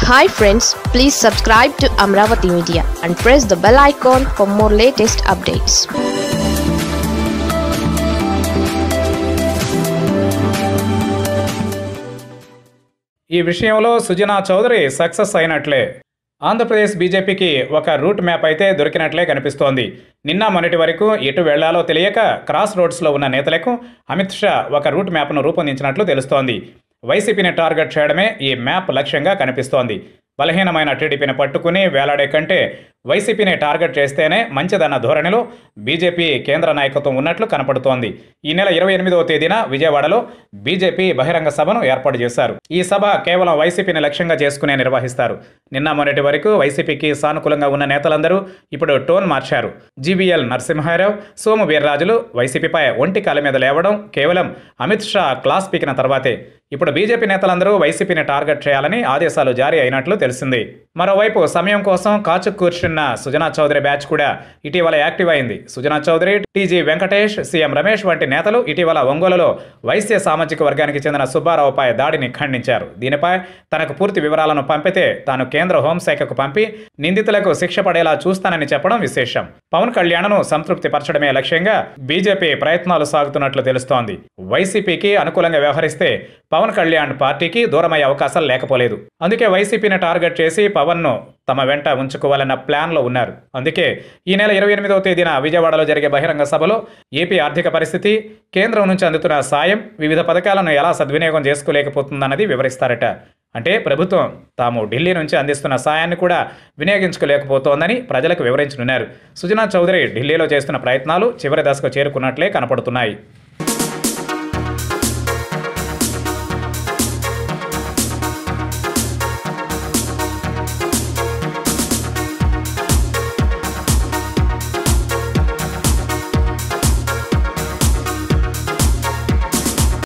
hi friends please subscribe to Amaravati media and press the bell icon for more latest updates ఈ విషయంలో Sujana Chowdary success అయినట్లే ఆంధ్రప్రదేశ్ బీజేపీకి ఒక route map అయితే దొరికినట్లే కనిపిస్తోంది నిన్న మొన్నటి వరకు ఎటు వెళ్లాలో తెలియక క్రాస్ రోడ్స్లో ఉన్న నేతలకు అమిత్ షా ఒక రూట్ మ్యాప్ను రూపొందించినట్లు తెలుస్తోంది వైసీపీని టార్గెట్ చేయడమే ఈ మ్యాప్ లక్ష్యంగా కనిపిస్తోంది బలహీనమైన టీడీపీని పట్టుకుని వేలాడే కంటే వైసీపీని టార్గెట్ చేస్తేనే మంచిదన్న ధోరణిలో బీజేపీ కేంద్ర నాయకత్వం ఉన్నట్లు కనపడుతోంది ఈ నెల ఇరవై ఎనిమిదవ తేదీన విజయవాడలో బీజేపీ బహిరంగ సభను ఏర్పాటు చేశారు ఈ సభ కేవలం వైసీపీని లక్ష్యంగా చేసుకునే నిర్వహిస్తారు నిన్న మొన్నటి వరకు వైసీపీకి సానుకూలంగా ఉన్న నేతలందరూ ఇప్పుడు టోన్ మార్చారు జీవీఎల్ నరసింహారావు సోము వీర్రాజులు వైసీపీపై ఒంటి కాల మీద లేవడం కేవలం అమిత్ షా క్లాస్ పీకిన తర్వాతే ఇప్పుడు బీజేపీ నేతలందరూ వైసీపీని టార్గెట్ చేయాలని ఆదేశాలు జారీ అయినట్లు తెలిసింది మరోవైపు సమయం కోసం కాచు కూర్చున్న సుజనా చౌదరి బ్యాచ్ కూడా ఇటీవల యాక్టివ్ అయింది సుజనా చౌదరి టీజీ వెంకటేష్ సీఎం రమేష్ వంటి నేతలు ఇటీవల ఒంగోలులో వైశ్య సామాజిక వర్గానికి చెందిన సుబ్బారావుపై దాడిని ఖండించారు దీనిపై తనకు పూర్తి వివరాలను పంపితే తాను కేంద్ర హోంశాఖకు పంపి నిందితులకు శిక్ష పడేలా చూస్తానని చెప్పడం విశేషం పవన్ కళ్యాణ్ను సంతృప్తి పరచడమే లక్ష్యంగా బీజేపీ ప్రయత్నాలు సాగుతున్నట్లు తెలుస్తోంది వైసీపీకి అనుకూలంగా వ్యవహరిస్తే పవన్ కళ్యాణ్ పార్టీకి దూరమయ్యే అవకాశాలు లేకపోలేదు అందుకే వైసీపీని టార్గెట్ చేసి పవన్ను తమ వెంట ఉంచుకోవాలన్న ప్లాన్లో ఉన్నారు అందుకే ఈ నెల ఇరవై ఎనిమిదవ తేదీన విజయవాడలో జరిగే బహిరంగ సభలో ఏపీ ఆర్థిక పరిస్థితి కేంద్రం నుంచి అందుతున్న సాయం వివిధ పథకాలను ఎలా సద్వినియోగం చేసుకోలేకపోతుందన్నది వివరిస్తారట అంటే ప్రభుత్వం తాము ఢిల్లీ నుంచి అందిస్తున్న సాయాన్ని కూడా వినియోగించుకోలేకపోతోందని ప్రజలకు వివరించనున్నారు సుజనా చౌదరి ఢిల్లీలో చేస్తున్న ప్రయత్నాలు చివరి దశకు చేరుకున్నట్లే కనపడుతున్నాయి